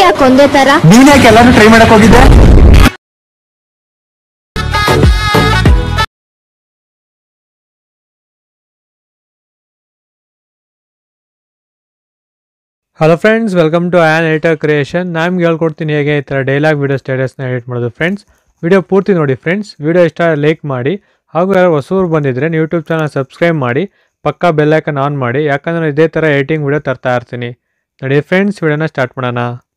ಯಾಕೆ ಒಂದೇ ತರ ನೀನ್ ಯಾಕೆ ಎಲ್ಲಾನು ಟ್ರೈ ಮಾಡಕ್ ಹೋಗಿದ್ದೆ hello friends welcome to an editor creation ನಾನು ಹೇಳ್ಕೊಡ್ತೀನಿ ಹೇಗೆ ಈ ಥರ ಡೈಲಾಗ್ ವೀಡಿಯೋ ಸ್ಟೇಟಸ್ನ ಎಡಿಟ್ ಮಾಡೋದು ಫ್ರೆಂಡ್ಸ್ ವಿಡಿಯೋ ಪೂರ್ತಿ ನೋಡಿ ಫ್ರೆಂಡ್ಸ್ ವಿಡಿಯೋ ಇಷ್ಟ ಲೈಕ್ ಮಾಡಿ ಹಾಗೂ ಯಾರು ಹೊಸೂರು ಬಂದಿದ್ದರೆ ಯೂಟ್ಯೂಬ್ ಚಾನಲ್ ಸಬ್ಸ್ಕ್ರೈಬ್ ಮಾಡಿ ಪಕ್ಕಾ ಬೆಲ್ಲೈಕನ್ ಆನ್ ಮಾಡಿ ಯಾಕಂದರೆ ಇದೇ ಥರ ಎಡಿಟಿಂಗ್ ವಿಡಿಯೋ ತರ್ತಾ ಇರ್ತೀನಿ ನೋಡಿ ಫ್ರೆಂಡ್ಸ್ ವಿಡಿಯೋನ ಸ್ಟಾರ್ಟ್ ಮಾಡೋಣ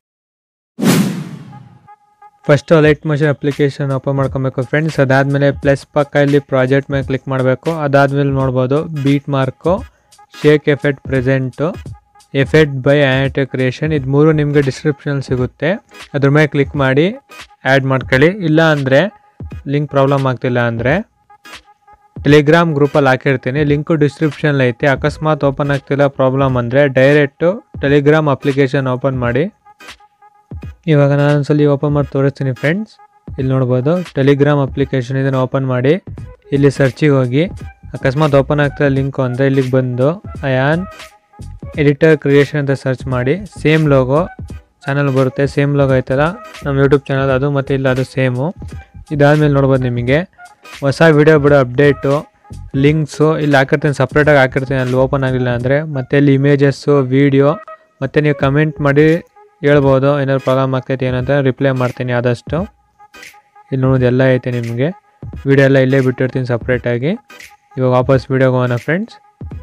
first light motion application open ಮಾಡ್ಕೊಬೇಕು ಫ್ರೆಂಡ್ಸ್ ಅದಾದಮೇಲೆ ಪ್ಲಸ್ ಪಕ್ಕ ಇಲ್ಲಿ ಪ್ರಾಜೆಕ್ಟ್ ಮೇಲೆ ಕ್ಲಿಕ್ ಮಾಡಬೇಕು ಅದಾದಮೇಲೆ ನೋಡ್ಬೋದು beat mark shake effect present effect by at creation ಇದು ಮೂರು ನಿಮಗೆ ಡಿಸ್ಕ್ರಿಪ್ಷನಲ್ಲಿ ಸಿಗುತ್ತೆ ಅದ್ರ ಮೇಲೆ ಕ್ಲಿಕ್ ಮಾಡಿ ಆ್ಯಡ್ ಮಾಡ್ಕೊಳ್ಳಿ ಇಲ್ಲ ಅಂದರೆ ಲಿಂಕ್ ಪ್ರಾಬ್ಲಮ್ ಆಗ್ತಿಲ್ಲ ಅಂದರೆ ಟೆಲಿಗ್ರಾಮ್ ಗ್ರೂಪಲ್ಲಿ ಹಾಕಿರ್ತೀನಿ ಲಿಂಕು ಡಿಸ್ಕ್ರಿಪ್ಷನಲ್ಲಿ ಐತೆ ಅಕಸ್ಮಾತ್ ಓಪನ್ ಆಗ್ತಿಲ್ಲ ಪ್ರಾಬ್ಲಮ್ ಅಂದರೆ ಡೈರೆಕ್ಟು ಟೆಲಿಗ್ರಾಮ್ ಅಪ್ಲಿಕೇಶನ್ ಓಪನ್ ಮಾಡಿ ಇವಾಗ ನಾನು ಒಂದ್ಸಲಿ ಓಪನ್ ಮಾಡಿ ತೋರಿಸ್ತೀನಿ ಫ್ರೆಂಡ್ಸ್ ಇಲ್ಲಿ ನೋಡ್ಬೋದು ಟೆಲಿಗ್ರಾಮ್ ಅಪ್ಲಿಕೇಶನ್ ಇದನ್ನು ಓಪನ್ ಮಾಡಿ ಇಲ್ಲಿ ಸರ್ಚಿಗೆ ಹೋಗಿ ಅಕಸ್ಮಾತ್ ಓಪನ್ ಆಗ್ತಿಲ್ಲ ಲಿಂಕು ಅಂದರೆ ಇಲ್ಲಿಗೆ ಬಂದು ಅಯಾನ್ ಎಡಿಟರ್ ಕ್ರಿಯೇಷನ್ ಅಂತ ಸರ್ಚ್ ಮಾಡಿ ಸೇಮ್ ಲೋಗೋ ಚಾನಲ್ ಬರುತ್ತೆ ಸೇಮ್ ಲೋಗೋ ಐತಲ್ಲ ನಮ್ಮ ಯೂಟ್ಯೂಬ್ ಚಾನಲ್ ಅದು ಮತ್ತು ಇಲ್ಲ ಅದು ಸೇಮು ಇದಾದಮೇಲೆ ನೋಡ್ಬೋದು ನಿಮಗೆ ಹೊಸ ವಿಡಿಯೋ ಬಿಡೋ ಅಪ್ಡೇಟು ಲಿಂಕ್ಸು ಇಲ್ಲಿ ಹಾಕಿರ್ತೀನಿ ಸಪ್ರೇಟಾಗಿ ಹಾಕಿರ್ತೀನಿ ಅಲ್ಲಿ ಓಪನ್ ಆಗಿಲ್ಲ ಅಂದರೆ ಮತ್ತು ಇಲ್ಲಿ ಇಮೇಜಸ್ಸು ವೀಡಿಯೋ ಮತ್ತು ನೀವು ಕಮೆಂಟ್ ಮಾಡಿ ಹೇಳ್ಬೋದು ಏನಾದ್ರು ಪ್ರಾಬ್ಲಮ್ ಆಗ್ತೈತೆ ಏನಂತ ರಿಪ್ಲೈ ಮಾಡ್ತೀನಿ ಆದಷ್ಟು ಇಲ್ಲಿ ನೋಡೋದು ಎಲ್ಲ ಐತೆ ನಿಮಗೆ ವಿಡಿಯೋ ಎಲ್ಲ ಇಲ್ಲೇ ಬಿಟ್ಟಿರ್ತೀನಿ ಸಪ್ರೇಟಾಗಿ ಇವಾಗ ವಾಪಸ್ ವಿಡಿಯೋಗೆ ಹೋಗೋಣ ಫ್ರೆಂಡ್ಸ್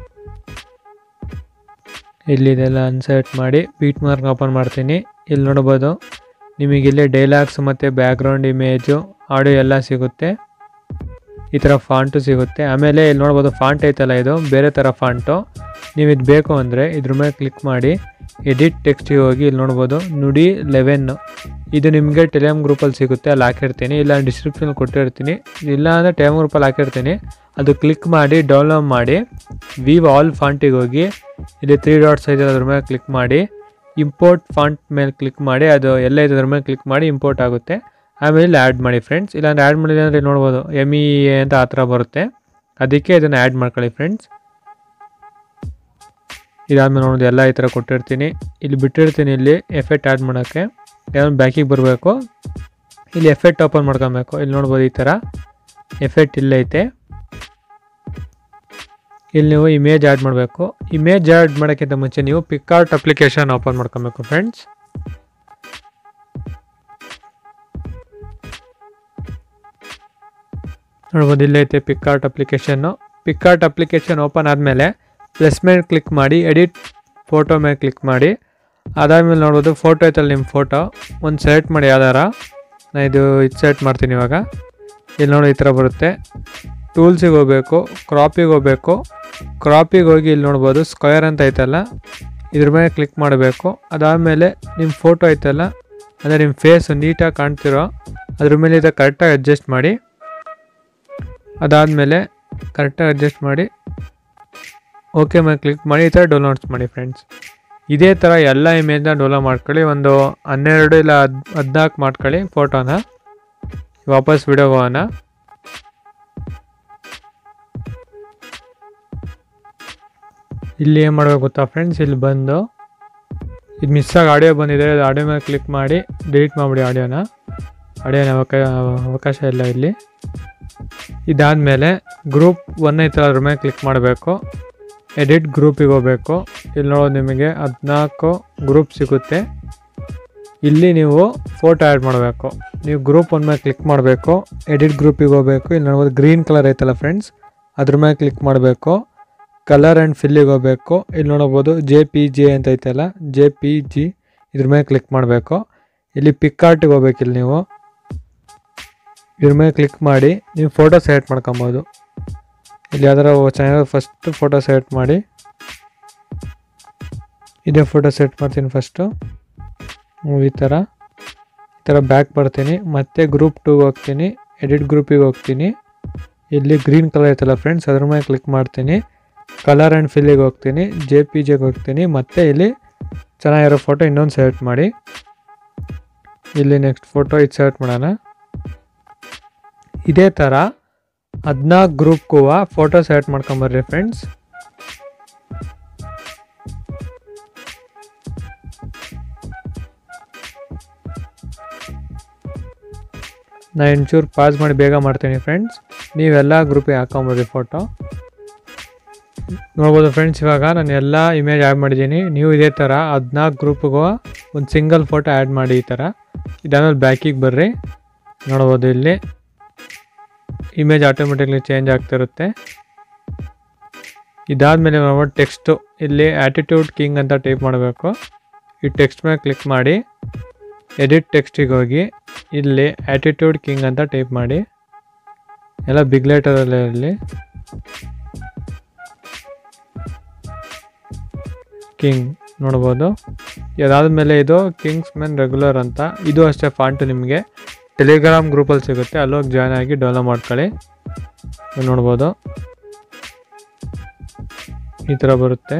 ಇಲ್ಲಿ ಇದೆಲ್ಲ ಅನ್ಸರ್ಟ್ ಮಾಡಿ ಬೀಟ್ ಮಾರ್ಕ್ ಓಪನ್ ಮಾಡ್ತೀನಿ ಇಲ್ಲಿ ನೋಡ್ಬೋದು ನಿಮಗೆ ಇಲ್ಲಿ ಡೈಲಾಗ್ಸ್ ಮತ್ತು ಬ್ಯಾಕ್ಗ್ರೌಂಡ್ ಇಮೇಜು ಆಡಿಯೋ ಎಲ್ಲ ಸಿಗುತ್ತೆ ಈ ಥರ ಫಾಂಟು ಸಿಗುತ್ತೆ ಆಮೇಲೆ ಇಲ್ಲಿ ನೋಡ್ಬೋದು ಫಾಂಟ್ ಐತಲ್ಲ ಇದು ಬೇರೆ ಥರ ಫಾಂಟು ನೀವು ಇದು ಬೇಕು ಅಂದರೆ ಇದ್ರ ಮೇಲೆ ಕ್ಲಿಕ್ ಮಾಡಿ ಎಡಿಟ್ ಟೆಕ್ಸ್ಟಿಗೆ ಹೋಗಿ ಇಲ್ಲಿ ನೋಡ್ಬೋದು ನುಡಿ ಲೆವೆನ್ ಇದು ನಿಮಗೆ ಟೆಲಿಗ್ರಾಮ್ ಗ್ರೂಪಲ್ಲಿ ಸಿಗುತ್ತೆ ಅಲ್ಲಿ ಹಾಕಿರ್ತೀನಿ ಇಲ್ಲ ಡಿಸ್ಕ್ರಿಪ್ಷನ್ ಕೊಟ್ಟಿರ್ತೀನಿ ಇಲ್ಲ ಅಂದರೆ ಟೆಲಿಗ್ರಾಮ್ ಗ್ರೂಪಲ್ಲಿ ಹಾಕಿರ್ತೀನಿ ಅದು ಕ್ಲಿಕ್ ಮಾಡಿ ಡೌನ್ಲೋಡ್ ಮಾಡಿ ವಿವ್ ಆಲ್ ಫಾಂಟಿಗೆ ಹೋಗಿ ಇಲ್ಲಿ ತ್ರೀ ಡಾಟ್ಸ್ ಇದೆ ಅದ್ರ ಮೇಲೆ ಕ್ಲಿಕ್ ಮಾಡಿ ಇಂಪೋರ್ಟ್ ಫಾಂಟ್ ಮೇಲೆ ಕ್ಲಿಕ್ ಮಾಡಿ ಅದು ಎಲ್ಲ ಇದೆ ಅದ್ರ ಮೇಲೆ ಕ್ಲಿಕ್ ಮಾಡಿ ಇಂಪೋರ್ಟ್ ಆಗುತ್ತೆ ಆಮೇಲೆ ಇಲ್ಲಿ ಆ್ಯಡ್ ಮಾಡಿ ಫ್ರೆಂಡ್ಸ್ ಇಲ್ಲಾಂದ್ರೆ ಆ್ಯಡ್ ಮಾಡಿದೆ ಅಂದರೆ ನೋಡ್ಬೋದು ಎಮ್ ಇ ಎ ಅಂತ ಆ ಥರ ಬರುತ್ತೆ ಅದಕ್ಕೆ ಇದನ್ನು ಆ್ಯಡ್ ಮಾಡ್ಕೊಳ್ಳಿ ಫ್ರೆಂಡ್ಸ್ ಇದಾದ್ಮೇಲೆ ನೋಡೋದು ಎಲ್ಲ ಈ ಥರ ಕೊಟ್ಟಿರ್ತೀನಿ ಇಲ್ಲಿ ಬಿಟ್ಟಿರ್ತೀನಿ ಇಲ್ಲಿ ಎಫೆಕ್ಟ್ ಆ್ಯಡ್ ಮಾಡೋಕ್ಕೆ ಯಾವ ಬ್ಯಾಕಿಗೆ ಬರಬೇಕು ಇಲ್ಲಿ ಎಫೆಕ್ಟ್ ಓಪನ್ ಮಾಡ್ಕೊಬೇಕು ಇಲ್ಲಿ ನೋಡ್ಬೋದು ಈ ಥರ ಎಫೆಕ್ಟ್ ಇಲ್ಲೈತೆ ಇಲ್ಲಿ ನೀವು ಇಮೇಜ್ ಆ್ಯಡ್ ಮಾಡಬೇಕು ಇಮೇಜ್ ಆ್ಯಡ್ ಮಾಡೋಕ್ಕಿಂತ ಮುಂಚೆ ನೀವು ಪಿಕ್ಆರ್ಟ್ ಅಪ್ಲಿಕೇಶನ್ ಓಪನ್ ಮಾಡ್ಕೊಬೇಕು ಫ್ರೆಂಡ್ಸ್ ನೋಡ್ಬೋದು ಇಲ್ಲೈತೆ ಪಿಕ್ಆರ್ಟ್ ಅಪ್ಲಿಕೇಶನ್ನು ಪಿಕ್ಆರ್ಟ್ ಅಪ್ಲಿಕೇಶನ್ ಓಪನ್ ಆದಮೇಲೆ ಪ್ಲಸ್ ಮೇಲೆ ಕ್ಲಿಕ್ ಮಾಡಿ ಎಡಿಟ್ ಫೋಟೋ ಮೇಲೆ ಕ್ಲಿಕ್ ಮಾಡಿ ಅದಾದಮೇಲೆ ನೋಡ್ಬೋದು ಫೋಟೋ ಐತಲ್ಲ ನಿಮ್ಮ ಫೋಟೋ ಒಂದು ಸೆಲೆಕ್ಟ್ ಮಾಡಿ ಯಾವ್ದಾರ ನಾನು ಇದು ಇದು ಸೆಲೆಕ್ಟ್ ಮಾಡ್ತೀನಿ ಇವಾಗ ಇಲ್ಲಿ ನೋಡಿ ಈ ಥರ ಬರುತ್ತೆ ಟೂಲ್ಸಿಗೆ ಹೋಗಬೇಕು ಕ್ರಾಪಿಗೆ ಹೋಗಬೇಕು ಕ್ರಾಪಿಗೆ ಹೋಗಿ ಇಲ್ಲಿ ನೋಡ್ಬೋದು ಸ್ಕ್ವೇರ್ ಅಂತ ಐತಲ್ಲ ಇದ್ರ ಮೇಲೆ ಕ್ಲಿಕ್ ಮಾಡಬೇಕು ಅದಾದಮೇಲೆ ನಿಮ್ಮ ಫೋಟೋ ಐತಲ್ಲ ಅಂದರೆ ನಿಮ್ಮ ಫೇಸ್ ನೀಟಾಗಿ ಕಾಣ್ತಿರೋ ಅದ್ರ ಮೇಲೆ ಇದು ಕರೆಕ್ಟಾಗಿ ಅಡ್ಜಸ್ಟ್ ಮಾಡಿ ಅದಾದಮೇಲೆ ಕರೆಕ್ಟಾಗಿ ಅಡ್ಜಸ್ಟ್ ಮಾಡಿ ಓಕೆ ಮೇಲೆ ಕ್ಲಿಕ್ ಮಾಡಿ ಈ ಥರ ಡೌನ್ಲೋಡ್ಸ್ ಮಾಡಿ ಫ್ರೆಂಡ್ಸ್ ಇದೇ ಥರ ಎಲ್ಲ ಇಮೇಜ್ನ ಡೌನ್ಲೋಡ್ ಮಾಡ್ಕೊಳ್ಳಿ ಒಂದು ಹನ್ನೆರಡು ಇಲ್ಲ ಹದ್ ಹದಿನಾಲ್ಕು ಮಾಡ್ಕೊಳ್ಳಿ ಫೋಟೋನ ವಾಪಸ್ ವಿಡಿಯೋಗೆ ಹೋಗೋಣ ಇಲ್ಲಿ ಏನು ಮಾಡಬೇಕು ಗೊತ್ತಾ ಫ್ರೆಂಡ್ಸ್ ಇಲ್ಲಿ ಬಂದು ಇದು ಮಿಸ್ ಆಗಿ ಆಡಿಯೋ ಬಂದಿದೆ ಅದು ಆಡಿಯೋ ಮೇಲೆ ಕ್ಲಿಕ್ ಮಾಡಿ ಡಿಲೀಟ್ ಮಾಡಿಬಿಡಿ ಆಡಿಯೋನ ಆಡಿಯೋನ ಅವಕಾಶ ಅವಕಾಶ ಇಲ್ಲ ಇಲ್ಲಿ ಇದಾದಮೇಲೆ ಗ್ರೂಪ್ ಒನ್ ಐತಲ್ಲ ಅದ್ರ ಮೇಲೆ ಕ್ಲಿಕ್ ಮಾಡಬೇಕು ಎಡಿಟ್ ಗ್ರೂಪಿಗೆ ಹೋಗಬೇಕು ಇಲ್ಲಿ ನೋಡೋದು ನಿಮಗೆ ಹದಿನಾಲ್ಕು ಗ್ರೂಪ್ ಸಿಗುತ್ತೆ ಇಲ್ಲಿ ನೀವು ಫೋಟೋ ಆ್ಯಡ್ ಮಾಡಬೇಕು ನೀವು ಗ್ರೂಪ್ ಒನ್ ಮೇಲೆ ಕ್ಲಿಕ್ ಮಾಡಬೇಕು ಎಡಿಟ್ ಗ್ರೂಪಿಗೆ ಹೋಗಬೇಕು ಇಲ್ಲಿ ನೋಡ್ಬೋದು ಗ್ರೀನ್ ಕಲರ್ ಐತಲ್ಲ ಫ್ರೆಂಡ್ಸ್ ಅದ್ರ ಮೇಲೆ ಕ್ಲಿಕ್ ಮಾಡಬೇಕು ಕಲರ್ ಆ್ಯಂಡ್ ಫಿಲ್ಲಿಗೆ ಹೋಗಬೇಕು ಇಲ್ಲಿ ನೋಡ್ಬೋದು ಜೆ ಪಿ ಜೆ ಅಂತ ಐತಲ್ಲ ಜೆ ಪಿ ಜಿ ಇದ್ರ ಮೇಲೆ ಕ್ಲಿಕ್ ಮಾಡಬೇಕು ಇಲ್ಲಿ ಪಿಕ್ಕಾರ್ಟಿಗೆ ಹೋಗ್ಬೇಕು ಇಲ್ಲಿ ನೀವು ಇದ್ರ ಮೇಲೆ ಕ್ಲಿಕ್ ಮಾಡಿ ನೀವು ಫೋಟೋ ಸೆಲೆಕ್ಟ್ ಮಾಡ್ಕೊಬೋದು ಇಲ್ಲಿ ಯಾವ್ದಾರ ಚೆನ್ನಾಗಿ ಫಸ್ಟ್ ಫೋಟೋ ಸೆಲೆಕ್ಟ್ ಮಾಡಿ ಇದೇ ಫೋಟೋ ಸೆಲೆಕ್ಟ್ ಮಾಡ್ತೀನಿ ಫಸ್ಟು ಈ ಥರ ಈ ಥರ ಬ್ಯಾಕ್ ಬರ್ತೀನಿ ಮತ್ತೆ ಗ್ರೂಪ್ ಟೂಗೆ ಹೋಗ್ತೀನಿ ಎಡಿಟ್ ಗ್ರೂಪಿಗೆ ಹೋಗ್ತೀನಿ ಇಲ್ಲಿ ಗ್ರೀನ್ ಕಲರ್ ಐತಲ್ಲ ಫ್ರೆಂಡ್ಸ್ ಅದ್ರ ಮೇಲೆ ಕ್ಲಿಕ್ ಮಾಡ್ತೀನಿ ಕಲರ್ ಆ್ಯಂಡ್ ಫಿಲ್ಲಿಗೆ ಹೋಗ್ತೀನಿ ಜೆ ಪಿ ಜೆಗೆ ಹೋಗ್ತೀನಿ ಮತ್ತೆ ಇಲ್ಲಿ ಚೆನ್ನಾಗಿರೋ ಫೋಟೋ ಇನ್ನೊಂದು ಸೆಲೆಕ್ಟ್ ಮಾಡಿ ಇಲ್ಲಿ ನೆಕ್ಸ್ಟ್ ಫೋಟೋ ಇದು ಸೆಲೆಕ್ಟ್ ಮಾಡೋಣ ಇದೇ ಥರ ಹದಿನಾಲ್ಕು ಗ್ರೂಪ್ಗೂ ಫೋಟೋ ಸೆಲೆಕ್ಟ್ ಮಾಡ್ಕೊಂಬರ್ರಿ ಫ್ರೆಂಡ್ಸ್ ನಾನು ಒಂಚೂರು ಪಾಸ್ ಮಾಡಿ ಬೇಗ ಮಾಡ್ತೀನಿ ಫ್ರೆಂಡ್ಸ್ ನೀವೆಲ್ಲ ಗ್ರೂಪಿಗೆ ಹಾಕೊಂಬಿಡಿ ಫೋಟೋ ನೋಡ್ಬೋದು ಫ್ರೆಂಡ್ಸ್ ಇವಾಗ ನಾನು ಎಲ್ಲ ಇಮೇಜ್ ಆ್ಯಡ್ ಮಾಡಿದ್ದೀನಿ ನೀವು ಇದೇ ಥರ ಹದಿನಾಲ್ಕು ಗ್ರೂಪ್ಗೂ ಒಂದು ಸಿಂಗಲ್ ಫೋಟೋ ಆ್ಯಡ್ ಮಾಡಿ ಈ ಥರ ಇದಾದ್ಮೇಲೆ ಬ್ಯಾಕಿಗೆ ಬರ್ರಿ ನೋಡ್ಬೋದು ಇಲ್ಲಿ ಇಮೇಜ್ ಆಟೋಮೆಟಿಕ್ಲಿ ಚೇಂಜ್ ಆಗ್ತಿರುತ್ತೆ ಇದಾದಮೇಲೆ ನಾವು ಟೆಕ್ಸ್ಟು ಇಲ್ಲಿ ಆ್ಯಟಿಟ್ಯೂಡ್ ಕಿಂಗ್ ಅಂತ ಟೈಪ್ ಮಾಡಬೇಕು ಈ ಟೆಕ್ಸ್ಟ್ ಮೇಲೆ ಕ್ಲಿಕ್ ಮಾಡಿ ಎಡಿಟ್ ಟೆಕ್ಸ್ಟಿಗೆ ಹೋಗಿ ಇಲ್ಲಿ ಆ್ಯಟಿಟ್ಯೂಡ್ ಕಿಂಗ್ ಅಂತ ಟೈಪ್ ಮಾಡಿ ಎಲ್ಲ ಬಿಗ್ ಲೆಟರಲ್ಲೇ ಇರಲಿ ಕಿಂಗ್ ನೋಡ್ಬೋದು ಇದಾದ್ಮೇಲೆ ಇದು ಕಿಂಗ್ಸ್ ಮೆನ್ ರೆಗ್ಯುಲರ್ ಅಂತ ಇದು ಅಷ್ಟೇ ಫಾಂಟು ನಿಮಗೆ ಟೆಲಿಗ್ರಾಮ್ ಗ್ರೂಪಲ್ಲಿ ಸಿಗುತ್ತೆ ಅಲ್ಲೋಗಿ ಜಾಯ್ನ್ ಆಗಿ ಡೌನ್ಲೋಡ್ ಮಾಡ್ಕೊಳ್ಳಿ ನೀವು ನೋಡ್ಬೋದು ಈ ಥರ ಬರುತ್ತೆ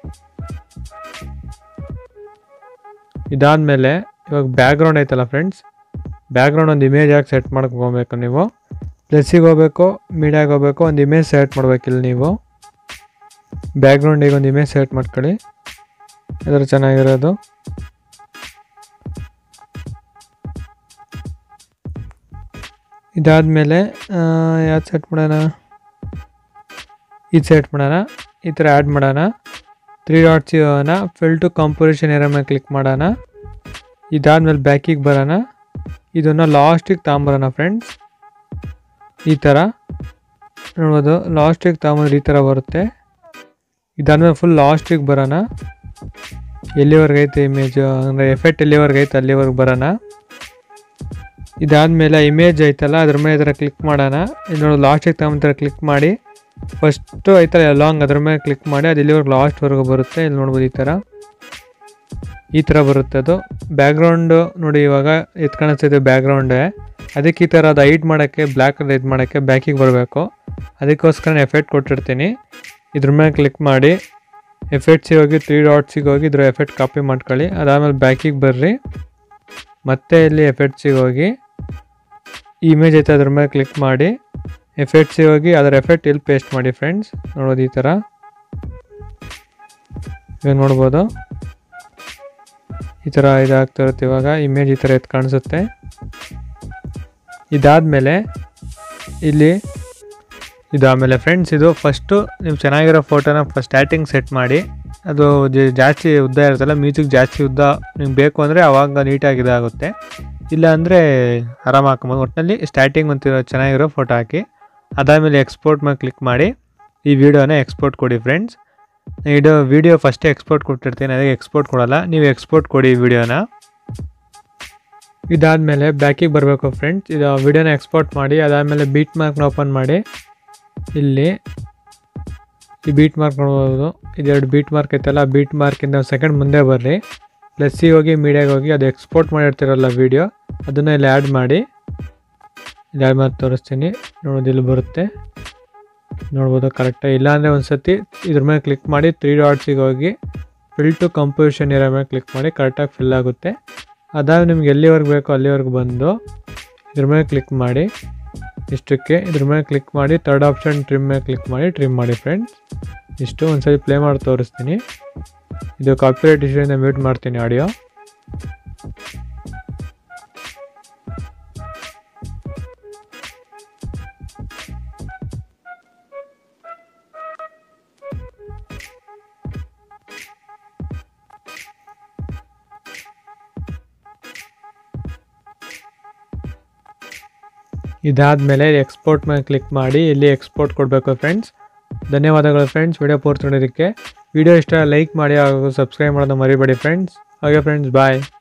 ಇದಾದಮೇಲೆ ಇವಾಗ ಬ್ಯಾಕ್ಗ್ರೌಂಡ್ ಐತಲ್ಲ ಫ್ರೆಂಡ್ಸ್ ಬ್ಯಾಕ್ಗ್ರೌಂಡ್ ಒಂದು ಇಮೇಜ್ ಆಗಿ ಸೆಟ್ ಮಾಡ್ಕೊಬೇಕು ನೀವು ಪ್ಲಸ್ಸಿಗೆ ಹೋಗ್ಬೇಕು ಮೀಡಿಯಾಗೆ ಹೋಗ್ಬೇಕು ಒಂದು ಇಮೇಜ್ ಸೆಲೆಕ್ಟ್ ಮಾಡ್ಬೇಕಿಲ್ಲ ನೀವು ಬ್ಯಾಕ್ಗ್ರೌಂಡಿಗೆ ಒಂದು ಇಮೇಜ್ ಸೆಲೆಕ್ಟ್ ಮಾಡ್ಕೊಳ್ಳಿ ಅದರ ಚೆನ್ನಾಗಿರೋದು ಇದಾದಮೇಲೆ ಯಾವ್ದು ಸೆಟ್ ಮಾಡೋಣ ಇದು ಸೆಟ್ ಮಾಡೋಣ ಈ ಥರ ಆ್ಯಡ್ ಮಾಡೋಣ ತ್ರೀ ಡಾಟ್ಸ್ ಇರೋಣ ಫಿಲ್ ಟು ಕಂಪೋಸಿಷನ್ ಏರ ಮೇಲೆ ಕ್ಲಿಕ್ ಮಾಡೋಣ ಇದಾದ್ಮೇಲೆ ಬ್ಯಾಕಿಗೆ ಬರೋಣ ಇದನ್ನು ಲಾಸ್ಟಿಗೆ ತಗೊಂಬರೋಣ ಫ್ರೆಂಡ್ಸ್ ಈ ಥರ ನೋಡ್ಬೋದು ಲಾಸ್ಟಿಗೆ ತಗೊಂಬಂದ್ರೆ ಈ ಥರ ಬರುತ್ತೆ ಇದಾದ್ಮೇಲೆ ಫುಲ್ ಲಾಸ್ಟಿಗೆ ಬರೋಣ ಎಲ್ಲಿವರೆಗೆ ಐತೆ ಇಮೇಜು ಅಂದರೆ ಎಫೆಕ್ಟ್ ಎಲ್ಲಿವರೆಗೆ ಐತೆ ಅಲ್ಲಿವರೆಗೆ ಬರೋಣ ಇದಾದಮೇಲೆ ಇಮೇಜ್ ಐತಲ್ಲ ಅದ್ರ ಮೇಲೆ ಈ ಥರ ಕ್ಲಿಕ್ ಮಾಡೋಣ ಇಲ್ಲಿ ನೋಡಿ ಲಾಸ್ಟಿಗೆ ತಗೊಂಬಂತಾರೆ ಕ್ಲಿಕ್ ಮಾಡಿ ಫಸ್ಟು ಐತಲ್ಲ ಲಾಂಗ್ ಅದ್ರ ಮೇಲೆ ಕ್ಲಿಕ್ ಮಾಡಿ ಅದು ಇಲ್ಲಿವರೆಗೆ ಲಾಸ್ಟ್ವರೆಗೂ ಬರುತ್ತೆ ಇಲ್ಲಿ ನೋಡ್ಬೋದು ಈ ಥರ ಈ ಥರ ಬರುತ್ತೆ ಅದು ಬ್ಯಾಕ್ಗ್ರೌಂಡು ನೋಡಿ ಇವಾಗ ಎತ್ ಕಾಣಿಸ್ತಿದೆ ಬ್ಯಾಕ್ಗ್ರೌಂಡೇ ಅದಕ್ಕೆ ಈ ಥರ ಅದು ಹೈಟ್ ಮಾಡೋಕ್ಕೆ ಬ್ಲ್ಯಾಕ್ ಇದು ಮಾಡೋಕ್ಕೆ ಬ್ಯಾಕಿಗೆ ಬರಬೇಕು ಅದಕ್ಕೋಸ್ಕರ ಎಫೆಕ್ಟ್ ಕೊಟ್ಟಿರ್ತೀನಿ ಇದ್ರ ಮೇಲೆ ಕ್ಲಿಕ್ ಮಾಡಿ ಎಫೆಕ್ಟ್ಸಿಗೆ ಹೋಗಿ ತ್ರೀ ಡಾಟ್ಸಿಗೆ ಹೋಗಿ ಇದ್ರ ಎಫೆಕ್ಟ್ ಕಾಪಿ ಮಾಡ್ಕೊಳ್ಳಿ ಅದಾದಮೇಲೆ ಬ್ಯಾಕಿಗೆ ಬರ್ರಿ ಮತ್ತೆ ಇಲ್ಲಿ ಎಫೆಕ್ಟ್ಸಿಗೆ ಹೋಗಿ ಇಮೇಜ್ ಐತೆ ಅದ್ರ ಮೇಲೆ ಕ್ಲಿಕ್ ಮಾಡಿ ಎಫೆಕ್ಟ್ಸಿಗೆ ಹೋಗಿ ಅದರ ಎಫೆಕ್ಟ್ ಇಲ್ಲಿ ಪೇಸ್ಟ್ ಮಾಡಿ ಫ್ರೆಂಡ್ಸ್ ನೋಡೋದು ಈ ಥರ ಇವಾಗ ನೋಡ್ಬೋದು ಈ ಥರ ಇದಾಗ್ತಾ ಇರುತ್ತೆ ಇವಾಗ ಇಮೇಜ್ ಈ ಥರ ಎತ್ತು ಕಾಣಿಸುತ್ತೆ ಇದಾದಮೇಲೆ ಇಲ್ಲಿ ಇದು ಆಮೇಲೆ ಫ್ರೆಂಡ್ಸ್ ಇದು ಫಸ್ಟು ನೀವು ಚೆನ್ನಾಗಿರೋ ಫೋಟೋನ ಫಸ್ಟ್ ಸ್ಟಾರ್ಟಿಂಗ್ ಸೆಟ್ ಮಾಡಿ ಅದು ಜ- ಜಾಸ್ತಿ ಉದ್ದ ಇರುತ್ತಲ್ಲ ಮ್ಯೂಸಿಕ್ ಜಾಸ್ತಿ ಉದ್ದ ನಿಮ್ಗೆ ಬೇಕು ಅಂದರೆ ಆವಾಗ ನೀಟಾಗಿ ಇದಾಗುತ್ತೆ ಇಲ್ಲ ಅಂದರೆ ಆರಾಮ ಹಾಕೊಬೋದು ಒಟ್ಟಿನಲ್ಲಿ ಸ್ಟಾರ್ಟಿಂಗ್ ಒಂದು ಚೆನ್ನಾಗಿರೋ ಫೋಟೋ ಹಾಕಿ ಅದಾದಮೇಲೆ ಎಕ್ಸ್ಪೋರ್ಟ್ ಮೇಲೆ ಕ್ಲಿಕ್ ಮಾಡಿ ಈ ವಿಡಿಯೋನ ಎಕ್ಸ್ಪೋರ್ಟ್ ಕೊಡಿ ಫ್ರೆಂಡ್ಸ್ ಇದು ವಿಡಿಯೋ ಫಸ್ಟೇ ಎಕ್ಸ್ಪೋರ್ಟ್ ಕೊಟ್ಟಿರ್ತೀನಿ ಅದಕ್ಕೆ ಎಕ್ಸ್ಪೋರ್ಟ್ ಕೊಡಲ್ಲ ನೀವು ಎಕ್ಸ್ಪೋರ್ಟ್ ಕೊಡಿ ಈ ವಿಡಿಯೋನ ಇದಾದಮೇಲೆ ಬ್ಯಾಕಿಗೆ ಬರಬೇಕು ಫ್ರೆಂಡ್ಸ್ ಇದು ವಿಡಿಯೋನ ಎಕ್ಸ್ಪೋರ್ಟ್ ಮಾಡಿ ಅದಾದಮೇಲೆ ಬೀಟ್ ಮಾರ್ಕ್ನ ಓಪನ್ ಮಾಡಿ ಇಲ್ಲಿ ಈ ಬೀಟ್ ಮಾರ್ಕ್ ನೋಡ್ಬೋದು ಇದೆರಡು ಬೀಟ್ ಮಾರ್ಕ್ ಐತಲ್ಲ ಬೀಟ್ ಮಾರ್ಕಿಂದ ಒಂದು ಸೆಕೆಂಡ್ ಮುಂದೆ ಬರ್ರಿ ಪ್ಲಸ್ಸಿಗೆ ಹೋಗಿ ಮೀಡಿಯಾಗೆ ಹೋಗಿ ಅದು ಎಕ್ಸ್ಪೋರ್ಟ್ ಮಾಡಿರ್ತೀರಲ್ಲ ವಿಡಿಯೋ ಅದನ್ನು ಇಲ್ಲಿ ಆ್ಯಡ್ ಮಾಡಿ ಇಲ್ಲಿ ಆ್ಯಡ್ ಮಾಡಿ ತೋರಿಸ್ತೀನಿ ನೋಡೋದು ಇಲ್ಲಿ ಬರುತ್ತೆ ನೋಡ್ಬೋದು ಕರೆಕ್ಟಾಗಿ ಇಲ್ಲಾಂದರೆ ಒಂದು ಸತಿ ಇದ್ರ ಮೇಲೆ ಕ್ಲಿಕ್ ಮಾಡಿ ತ್ರೀ ಡಾಟ್ಸಿಗೆ ಹೋಗಿ ಫಿಲ್ ಟು ಕಂಪೋಸಿಷನ್ ಇರೋ ಮೇಲೆ ಕ್ಲಿಕ್ ಮಾಡಿ ಕರೆಕ್ಟಾಗಿ ಫಿಲ್ ಆಗುತ್ತೆ ಅದಾದ ನಿಮ್ಗೆ ಎಲ್ಲಿವರೆಗೆ ಬೇಕೋ ಅಲ್ಲಿವರೆಗೆ ಬಂದು ಇದ್ರ ಮೇಲೆ ಕ್ಲಿಕ್ ಮಾಡಿ ಇಷ್ಟಕ್ಕೆ ಇದ್ರ ಮೇಲೆ ಕ್ಲಿಕ್ ಮಾಡಿ ತರ್ಡ್ ಆಪ್ಷನ್ ಟ್ರಿಮ್ ಮೇಲೆ ಕ್ಲಿಕ್ ಮಾಡಿ ಟ್ರಿಮ್ ಮಾಡಿ ಫ್ರೆಂಡ್ಸ್ ಇಷ್ಟು ಒಂದ್ಸರಿ ಪ್ಲೇ ಮಾಡಿ ತೋರಿಸ್ತೀನಿ ಇದು ಕಾಪಿರೈಟ್ ಇಶ್ಯೂಯಿಂದ ಮ್ಯೂಟ್ ಮಾಡ್ತೀನಿ ಆಡಿಯೋ ಇದಾದಮೇಲೆ ಎಕ್ಸ್ಪೋರ್ಟ್ ಮೇಲೆ ಕ್ಲಿಕ್ ಮಾಡಿ ಇಲ್ಲಿ ಎಕ್ಸ್ಪೋರ್ಟ್ ಕೊಡಬೇಕು ಫ್ರೆಂಡ್ಸ್ ಧನ್ಯವಾದಗಳು ಫ್ರೆಂಡ್ಸ್ ವಿಡಿಯೋ ಪೂರ್ತಿ ನೋಡೋದಕ್ಕೆ ವಿಡಿಯೋ ಇಷ್ಟ ಲೈಕ್ ಮಾಡಿ ಹಾಗೂ ಸಬ್ಸ್ಕ್ರೈಬ್ ಮಾಡೋದು ಮರಿಬೇಡಿ ಫ್ರೆಂಡ್ಸ್ ಹಾಗೆ ಫ್ರೆಂಡ್ಸ್ ಬಾಯ್